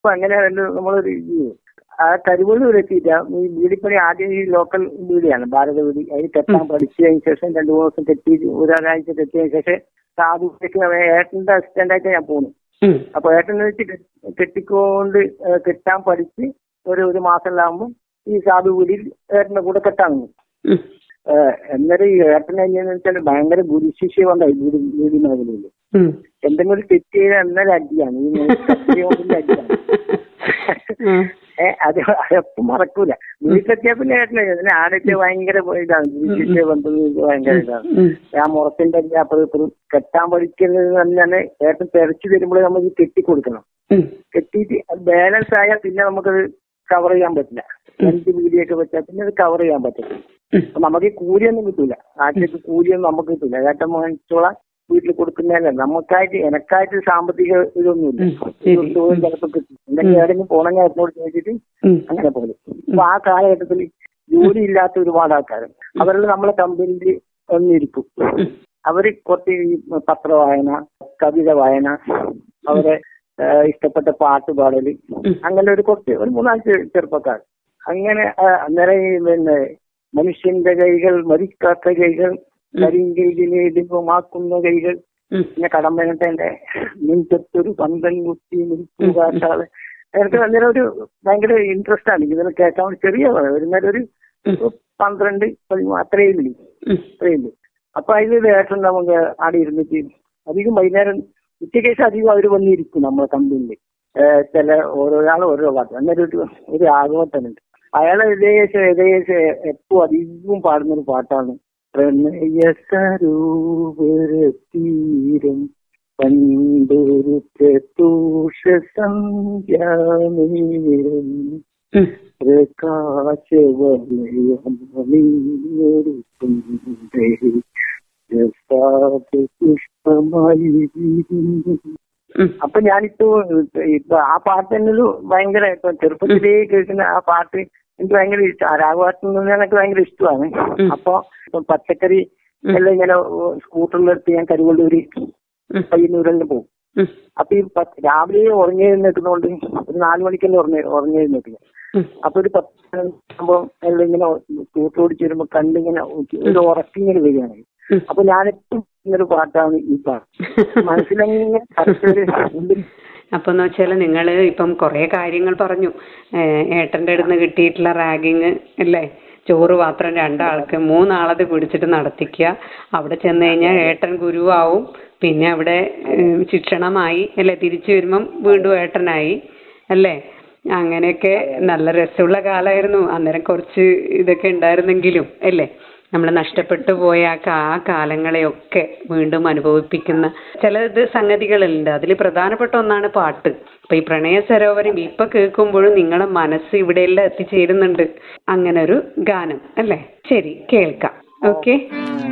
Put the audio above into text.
അപ്പൊ അങ്ങനെ നമ്മളൊരു ഇത് ചെയ്യും. ആ കരിവള്ളൂർ എത്തിയിട്ട് ഈ വീടിപ്പണി ആദ്യം ഈ ലോക്കൽ വീടിയാണ് ഭാരത വീട് അതിൽ കെട്ടാൻ പഠിച്ചതിന് ശേഷം രണ്ടു മൂന്ന് ദിവസം കെട്ടി ഒരാഴ്ച കെട്ടിയതിന് ശേഷം സാധുവിലേക്ക് ഏട്ടന്റെ അസിസ്റ്റന്റായിട്ട് ഞാൻ പോന്നു ഉം. അപ്പൊ ഏട്ടനെ വെച്ച് കെ- കെട്ടിക്കൊണ്ട് ഏഹ് കെട്ടാൻ പഠിച്ച് ഒരു ഒരു മാസമെല്ലാകുമ്പോൾ ഈ സാധു വീടിൽ ഏട്ടന്റെ കൂടെ കെട്ടാൻ നിന്നു ഉം. ഏഹ് അന്നേരം ഈ ഏട്ടനെ എങ്ങനെയാന്ന് വെച്ചാൽ ഭയങ്കര ഗുരുശിഷ്യ കൊണ്ടായി വീട് വീട് മേഖലയിൽ ഉം. എന്തെങ്കിലും ഒരു തെറ്റ് ചെയ്താൽ അന്നേരം അടിയാണ് ഈ കത്തിരി കൊണ്ടുള്ള അടിയാണ് ഉം. ഏ അത് എപ്പം മറക്കൂല വീട്ടിലെത്തിയാ പിന്നെ ഏട്ടനെ അതിന് ആദ്യത്തെ ഭയങ്കര ഇതാണ് ഗുരുശിഷ്യ ബന്ധം ഭയങ്കര ഇതാണ് ഉം. ആ മുറത്തിന്റെ അടി അപ്പുറം ഇപ്പുറം കെട്ടാൻ പഠിക്കുന്നത് തന്നെയാണ് ഏട്ടൻ തെരച്ചു തരുമ്പോൾ നമുക്ക് കെട്ടി കൊടുക്കണം ഉം. കെട്ടിയിട്ട് ബാലൻസ് ആയാൽ പിന്നെ നമുക്കത് കവർ ചെയ്യാൻ പറ്റില്ല രണ്ട് വീടിയൊക്കെ വെച്ചാൽ പിന്നെ അത് കവർ ചെയ്യാൻ പറ്റില്ല ഉം. അപ്പൊ നമുക്ക് ഈ കൂലിയൊന്നും കിട്ടൂല ആദ്യത്തെ കൂലിയൊന്നും നമുക്ക് കിട്ടൂല ഏട്ടൻ വാങ്ങിച്ചോളാം വീട്ടിൽ കൊടുക്കുന്നതല്ല നമുക്കായിട്ട് എനക്കായിട്ട് സാമ്പത്തിക ഇതൊന്നുമില്ല ഉം. ശരി. ഇതൊന്നും ചിലപ്പോ കിട്ടും എന്തെങ്കിലും ഏതെങ്കിലും പോണെങ്കിൽ ഏട്ടനോട് ചോദിച്ചിട്ട് ഉം. അങ്ങനെ പോലെ അപ്പൊ ആ കാലഘട്ടത്തിൽ ജോലി ഇല്ലാത്ത ഒരുപാട് ആൾക്കാർ അവരെല്ലാം നമ്മളെ കമ്പനിയിൽ ഒന്നിരിക്കും അവര് കുറച്ച് ഈ പത്ര വായന കവിത വായന അവരെ ആ, ഇഷ്ടപ്പെട്ട പാട്ട് പാടല് ഉം. അങ്ങനെ ഒരു കുറച്ച് ഒരു മൂന്നാല് ചെ- ചെറുപ്പക്കാർ അങ്ങനെ ആ, അന്നേരം ഈ പിന്നെ മനുഷ്യന്റെ കൈകൾ മരിക്കാത്ത കൈകൾ കരിങ്കൈലിനെ ഇടിപ്പമാക്കുന്ന കൈകൾ ഉം. പിന്നെ കടമ്പനത്തെ നെഞ്ചത്തൊരു പന്തൻ കുത്തി നിൽക്കാട്ടാള് എനിക്ക് അന്നേരം ഒരു ഭയങ്കര ഇൻട്രസ്റ്റ് ആണ് ഇതിനെ കേൾക്കാൻ ഒരു ചെറിയ ഒരു നേരം ഒരു ഒരു പന്ത്രണ്ട് പതിമൂന്ന് അത്രയും ഇല്ല ഉം. അത്രയും ഇല്ല അപ്പൊ അതിൽ ഏട്ടൻ നമുക്ക് അവിടെ ഇരുന്നിട്ട് അധികം വൈകുന്നേരം ഉച്ചയ്ക്ക് ശേഷം അധികം അവർ വന്നിരിക്കും നമ്മളെ കമ്പനിയിൽ ചില ഓരോരാൾ ഓരോ പാട്ട് അന്നേരം ഒരു ഒരു ആഘോഷമുണ്ട് അയാളെ ഏകദേശം ഏകദേശം എപ്പോ അധികവും പാടുന്ന ഒരു പാട്ടാണ് പ്രണയ സരോവരതീരം പണ്ടൊരു പ്രതൂഷ സന്ധ്യാനേരം ഉം. പ്രകാശവലയമണിഞ്ഞൊരുക്കുണ്ടേ പുഷ്പമായി വിരിഞ്ഞു ഉം. അപ്പൊ ഞാനിപ്പോ ഇപ്പൊ ആ പാട്ട് തന്നെ ഒരു ഭയങ്കര ഇപ്പൊ ചെറുപ്പത്തിലേ കേൾക്കുന്ന ആ പാട്ട് എനിക്ക് ഭയങ്കര ഇഷ്ടം രാഘവാട്ടൻ എനിക്ക് ഭയങ്കര ഇഷ്ടമാണ് ഉം. അപ്പൊ ഇപ്പൊ പച്ചക്കറി എല്ലാം ഇങ്ങനെ സ്കൂട്ടറിലെടുത്ത് ഞാൻ കരുവള്ളൂര് ഉം. പയ്യന്നൂരെല്ലാം പോകും ഉം. അപ്പൊ ഈ പത്ത് രാവിലെ ഉറങ്ങി എഴുന്നേൽക്കുന്നതുകൊണ്ട് ഒരു നാല് മണിക്കല്ലേ ഉറങ്ങി ഉറങ്ങി എഴുന്നേൽക്കുക ഉം. അപ്പൊ ഒരു പത്ത് ആകുമ്പോ എല്ലാം ഇങ്ങനെ സ്കൂട്ടർ ഓടിച്ച് വരുമ്പോ കണ്ടിങ്ങനെ ഒരു ഉറക്കിങ്ങനെ വരികയാണ് ഉം. അപ്പൊ ഞാനെപ്പോഴും ഒരു പാട്ടാണ് ഈ പാട്ട് മനസ്സിലങ്ങനെ correct ഒരു ഉള്ളിൽ അപ്പൊ എന്ന് വെച്ചാല് നിങ്ങള് ഇപ്പം കൊറേ കാര്യങ്ങൾ പറഞ്ഞു ഏഹ് ഏട്ടന്റെ അടുത്ത് കിട്ടിയിട്ടുള്ള റാഗിങ് അല്ലേ ചോറ് പാത്രം രണ്ടാൾക്ക് മൂന്നാളത് പിടിച്ചിട്ട് നടത്തിക്കുക അവിടെ ചെന്ന് കഴിഞ്ഞാൽ ഏട്ടൻ ഗുരുവാവും പിന്നെ അവിടെ ഏഹ് ശിക്ഷണമായി അല്ലെ തിരിച്ചു വരുമ്പം വീണ്ടും ഏട്ടനായി അല്ലേ അങ്ങനെയൊക്കെ നല്ല രസമുള്ള കാലമായിരുന്നു അന്നേരം കുറച്ച് ഇതൊക്കെ ഉണ്ടായിരുന്നെങ്കിലും അല്ലേ നമ്മൾ നഷ്ടപ്പെട്ടു പോയ ആ കാ ആ കാലങ്ങളെയൊക്കെ വീണ്ടും അനുഭവിപ്പിക്കുന്ന ചില ഇത് സംഗതികളുണ്ട് അതിൽ പ്രധാനപ്പെട്ട ഒന്നാണ് പാട്ട് അപ്പൊ ഈ പ്രണയ സരോവരം ഇപ്പൊ കേൾക്കുമ്പോഴും നിങ്ങളെ മനസ്സ് ഇവിടെയെല്ലാം എത്തിച്ചേരുന്നുണ്ട് അങ്ങനെ ഒരു ഗാനം അല്ലേ ശരി കേൾക്കാം ഓക്കെ